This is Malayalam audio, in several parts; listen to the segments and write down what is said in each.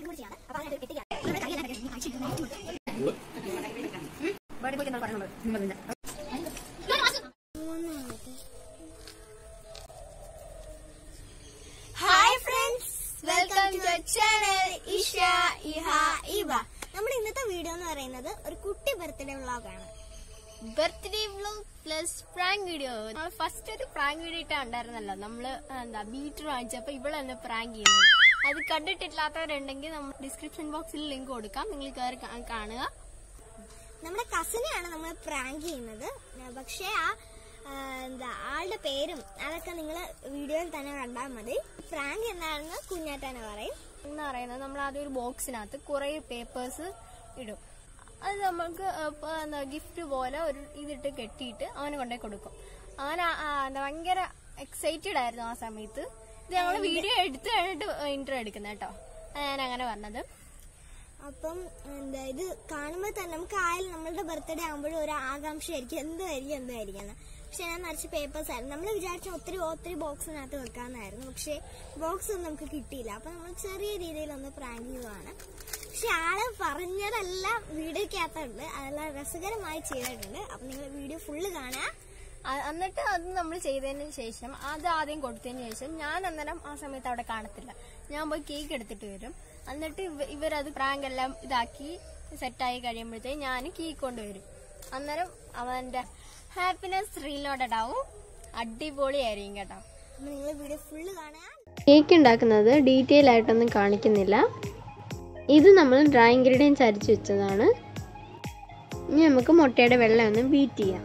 പ്രാങ്ക് കൂടി ചെയ്യാണ് അപ്പൊ അതിനകത്ത് പെട്ടിക്കാണ് നമ്മുടെ കൈയെല്ലാം കഴുകി ഇനി കഴിച്ചിട്ട് hi friends welcome to channel Isha Iha Iba നമ്മുടെ ഇന്നത്തെ വീഡിയോ എന്ന് പറയുന്നത് ഒരു കുട്ടി ബർത്ത്ഡേ വ്ളോഗാണ് birthday vlog plus prank video നമ്മൾ ഫസ്റ്റ് ഒരു പ്രാങ്ക് വീഡിയോ ഇട്ടാ ഉണ്ടായിരുന്നല്ലോ നമ്മള് എന്താ ബീറ്റർ വാങ്ങിച്ചപ്പോ ഇവിടെ തന്നെ പ്രാങ്ക് ചെയ്യുന്നത് അത് കണ്ടിട്ടില്ലാത്തവരുണ്ടെങ്കിൽ നമ്മൾ ഡിസ്ക്രിപ്ഷൻ ബോക്സിൽ ലിങ്ക് കൊടുക്കാം നിങ്ങൾ കയറി കാ- കാണുക നമ്മുടെ കസിനെയാണ് നമ്മൾ പ്രാങ്ക് ചെയ്യുന്നത് പക്ഷേ ആ ആ, എന്താ ആളുടെ പേരും അതൊക്കെ നിങ്ങൾ വീഡിയോയിൽ തന്നെ കണ്ടാൽ മതി പ്രാങ്ക് എന്താണെന്ന് കുഞ്ഞാറ്റാന പറയും എന്ന് പറയുന്നത് നമ്മൾ ആദ്യം ഒരു ബോക്സിനകത്ത് കുറെ പേപ്പേഴ്സ് ഇടും അത് നമ്മൾക്ക് ഇപ്പൊ എന്താ ഗിഫ്റ്റ് പോലെ ഒരു ഇതിട്ട് കെട്ടിയിട്ട് അവന് കൊണ്ടേ കൊടുക്കും അവൻ ആ- ആ എന്താ ഭയങ്കര എക്സൈറ്റഡ് ആയിരുന്നു ആ സമയത്ത് ഇത് ഞങ്ങൾ വീഡിയോ എടുത്തു കഴിഞ്ഞിട്ട് ഇന്റർ എടുക്കുന്ന കേട്ടോ അതാ ഞാൻ അങ്ങനെ പറഞ്ഞത് അപ്പം എന്താ ഇത് കാണുമ്പോൾ തന്നെ നമുക്ക് ആയാലും നമ്മളുടെ ബർത്ത്ഡേ ആകുമ്പോഴും ഒരു ആകാംക്ഷയായിരിക്കും എന്തായിരിക്കും എന്തായിരിക്കും എന്ന് പക്ഷെ ഞാൻ നിറച്ച് പേപ്പേഴ്സ് ആയിരുന്നു നമ്മൾ വിചാരിച്ച ഒത്തിരി ഒത്തിരി ബോക്സിനകത്ത് വെക്കാമെന്നായിരുന്നു പക്ഷെ ബോക്സ് ഒന്നും നമുക്ക് കിട്ടിയില്ല അപ്പൊ നമ്മൾ ചെറിയ രീതിയിലൊന്ന് പ്രാങ്ക് ചെയ്യുവാണ് പക്ഷെ ആള് പറഞ്ഞതെല്ലാം വീഡിയോക്കകത്തുണ്ട് അതെല്ലാം രസകരമായി ചെയ്തിട്ടുണ്ട് അപ്പൊ നിങ്ങൾ വീഡിയോ ഫുള്ള് കാണുക അ- എന്നിട്ട് അത് നമ്മൾ ചെയ്തതിന് ശേഷം അത് ആദ്യം കൊടുത്തതിന് ശേഷം ഞാൻ അന്നേരം ആ സമയത്ത് അവിടെ കാണത്തില്ല ഞാൻ പോയി കേക്ക് എടുത്തിട്ട് വരും എന്നിട്ട് ഇവ- ഇവരത് പ്രാങ്ക് എല്ലാം ഇതാക്കി സെറ്റായി കഴിയുമ്പോഴത്തേക്ക് ഞാൻ കേക്ക് കൊണ്ടുവരും അന്നേരം അവന്റെ ഹാപ്പിനെസ് റീലോഡഡ് ആവും അടിപൊളിയായിരിക്കും കേട്ടോ അപ്പൊ നിങ്ങൾ വീഡിയോ ഫുള്ള് കാണുക കേക്ക് ഉണ്ടാക്കുന്നത് ഡീറ്റെയിൽ ആയിട്ടൊന്നും കാണിക്കുന്നില്ല ഇത് നമ്മൾ ഡ്രൈ ഇൻഗ്രീഡിയൻസ് അരിച്ചു വെച്ചതാണ് ഇനി നമുക്ക് മുട്ടയുടെ വെള്ളം ഒന്ന് ബീറ്റ് ചെയ്യാം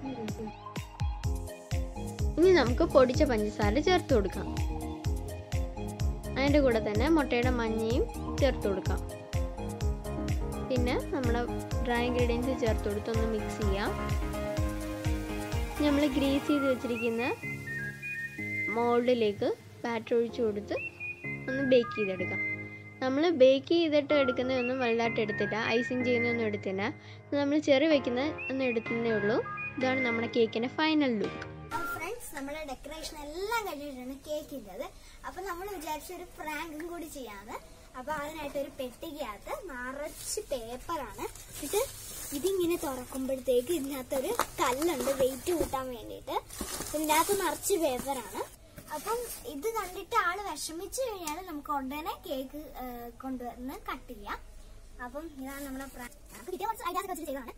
ഇനി നമുക്ക് പൊടിച്ച പഞ്ചസാര ചേർത്ത് കൊടുക്കാം അതിൻ്റെ കൂടെ തന്നെ മുട്ടയുടെ മഞ്ഞയും ചേർത്ത് കൊടുക്കാം പിന്നെ നമ്മുടെ ഡ്രൈ ഇൻഗ്രീഡിയൻസ് ചേർത്ത് കൊടുത്ത് ഒന്ന് മിക്സ് ചെയ്യാം നമ്മൾ ഗ്രീസ് ചെയ്ത് വെച്ചിരിക്കുന്ന മോൾഡിലേക്ക് ബാറ്റർ ഒഴിച്ചു കൊടുത്ത് ഒന്ന് ബേക്ക് ചെയ്തെടുക്കാം നമ്മൾ ബേക്ക് ചെയ്തിട്ട് എടുക്കുന്നതൊന്നും വലുതായിട്ട് എടുത്തില്ല ഐസിങ് ചെയ്യുന്നതൊന്നും എടുത്തില്ല നമ്മൾ ചെറി വെക്കുന്ന ഒന്നും എടുത്തതേ ഉള്ളൂ ഇതാണ് നമ്മുടെ കേക്കിൻ്റെ ഫൈനൽ ലുക്ക് ഫ്രണ്ട്സ് നമ്മുടെ ഡെക്കറേഷൻ എല്ലാം കഴിഞ്ഞിട്ടാണ് കേക്കിൻ്റെത് അപ്പൊ നമ്മൾ വിചാരിച്ച ഒരു പ്രാങ്കും കൂടി ചെയ്യാന്ന് അപ്പൊ അതിനായിട്ട് ഒരു പെട്ടിക്കകത്ത് നിറച്ച് പേപ്പറാണ് എന്നിട്ട് ഇതിങ്ങനെ തുറക്കുമ്പോഴത്തേക്ക് ഇതിനകത്തൊരു കല്ലുണ്ട് വെയിറ്റ് കൂട്ടാൻ വേണ്ടിയിട്ട് ഇതിൻ്റെ അകത്ത് നിറച്ച് പേപ്പറാണ് അപ്പം ഇത് കണ്ടിട്ട് ആള് വിഷമിച്ചു കഴിഞ്ഞാൽ നമുക്ക് ഉടനെ കേക്ക് കൊണ്ടുവന്ന് കട്ട് ചെയ്യാം അപ്പം ഇതാണ് നമ്മുടെ പ്രാങ്ക് നമുക്ക് കിട്ടിയ കുറച്ച് ഐഡിയാസ് വെച്ചിട്ട് ചെയ്തതാണ്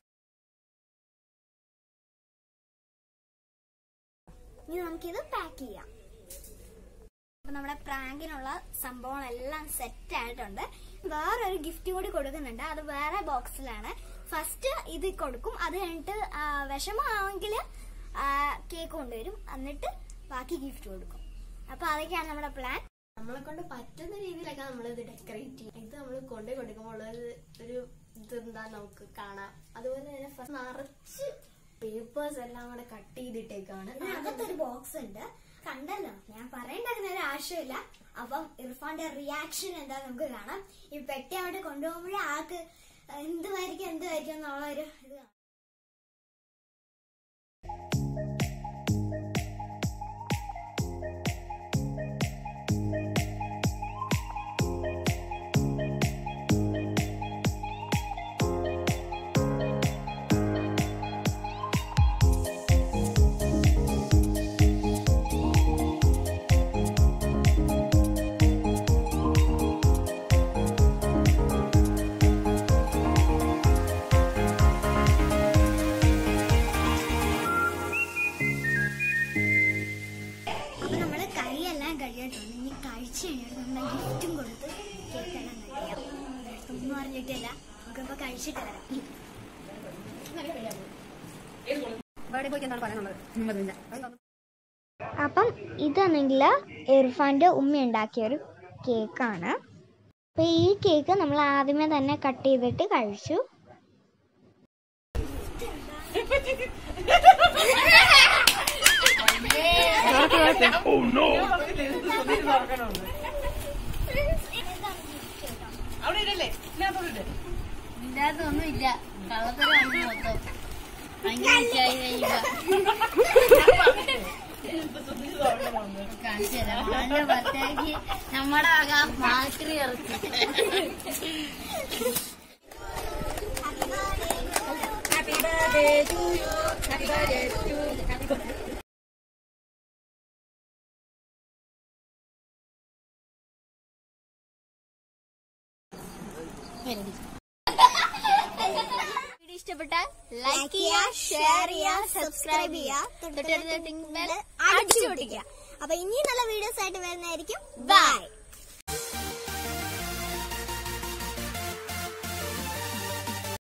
ഇനി നമുക്കിത് പാക്ക് ചെയ്യാം അപ്പൊ നമ്മുടെ പ്രാങ്കിനുള്ള സംഭവങ്ങളെല്ലാം സെറ്റ് ആയിട്ടുണ്ട് വേറൊരു ഗിഫ്റ്റ് കൂടി കൊടുക്കുന്നുണ്ട് അത് വേറെ ബോക്സിലാണ് ഫസ്റ്റ് ഇത് കൊടുക്കും അത് കഴിഞ്ഞിട്ട് ആ, വിഷമമാണെങ്കിൽ കേക്ക് കൊണ്ടുവരും എന്നിട്ട് ബാക്കി ഗിഫ്റ്റ് കൊടുക്കും അപ്പൊ അതൊക്കെയാണ് നമ്മുടെ പ്ലാൻ നമ്മളെ കൊണ്ട് പറ്റുന്ന രീതിയിലൊക്കെ നമ്മൾ ഇത് ഡെക്കറേറ്റ് ചെയ്യും ഇത് നമ്മൾ കൊണ്ടു കൊടുക്കുമ്പോൾ ഉള്ളത് ഒരു ഇതെന്താ നമുക്ക് കാണാം അതുപോലെ തന്നെ ഫസ്റ്റ് നിറച്ച് പേപ്പേഴ്സ് എല്ലാം കൂടെ കട്ട് ചെയ്തിട്ടേക്കാണ് ഇതിനകത്തൊരു ബോക്സ് ഉണ്ട് കണ്ടല്ലോ ഞാൻ പറയേണ്ടതിന് ഒരു ആവശ്യമില്ല അപ്പം ഇർഫാന്റെ റിയാക്ഷൻ എന്താ നമുക്ക് കാണാം ഈ പെട്ടി അവിടെ കൊണ്ടുപോകുമ്പോഴേ ആൾക്ക് എന്തുമായിരിക്കും എന്തുമായിരിക്കും എന്നുള്ള ഒരു ഇത് കാണാം. അപ്പൊ നമ്മള് കൈയെല്ലാം കഴിയായിട്ടുണ്ട് ഇനി കഴിച്ചു കഴിഞ്ഞിട്ട് നമ്മുടെ ഗിഫ്റ്റും കൊടുത്ത് കേക്കെല്ലാം കഴിയാം ഒന്നും അറിഞ്ഞിട്ടില്ല നമുക്കിപ്പോ കഴിച്ചിട്ട് വരാം അപ്പം ഇതാണെങ്കിൽ ഇർഫാന്റെ ഉമ്മ ഉണ്ടാക്കിയ ഒരു കേക്കാണ് അപ്പൊ ഈ കേക്ക് നമ്മൾ ആദ്യമേ തന്നെ കട്ട് ചെയ്തിട്ട് കഴിച്ചു ഇതിന്റെ അകത്തൊന്നും ഇല്ല കള്ളത്തരമാണ് മൊത്തം ഭയങ്കര ഇച്ചായി കഴിയുക കാണിച്ചു തരാം നല്ല ബർത്ത്ഡേക്ക് നമ്മുടെ വക മാക്രി ഇറക്കി വീഡിയോ ഇഷ്ടപ്പെട്ടാൽ ലൈക്ക് ചെയ്യുക ഷെയർ ചെയ്യുക സബ്സ്ക്രൈബ് ചെയ്യുക തൊട്ടടുത്ത ടിങ് ബെൽ അടിച്ചു പൊട്ടിക്കുക അപ്പൊ ഇനി നല്ല വീഡിയോസ് ആയിട്ട് വരുന്നതായിരിക്കും ബൈ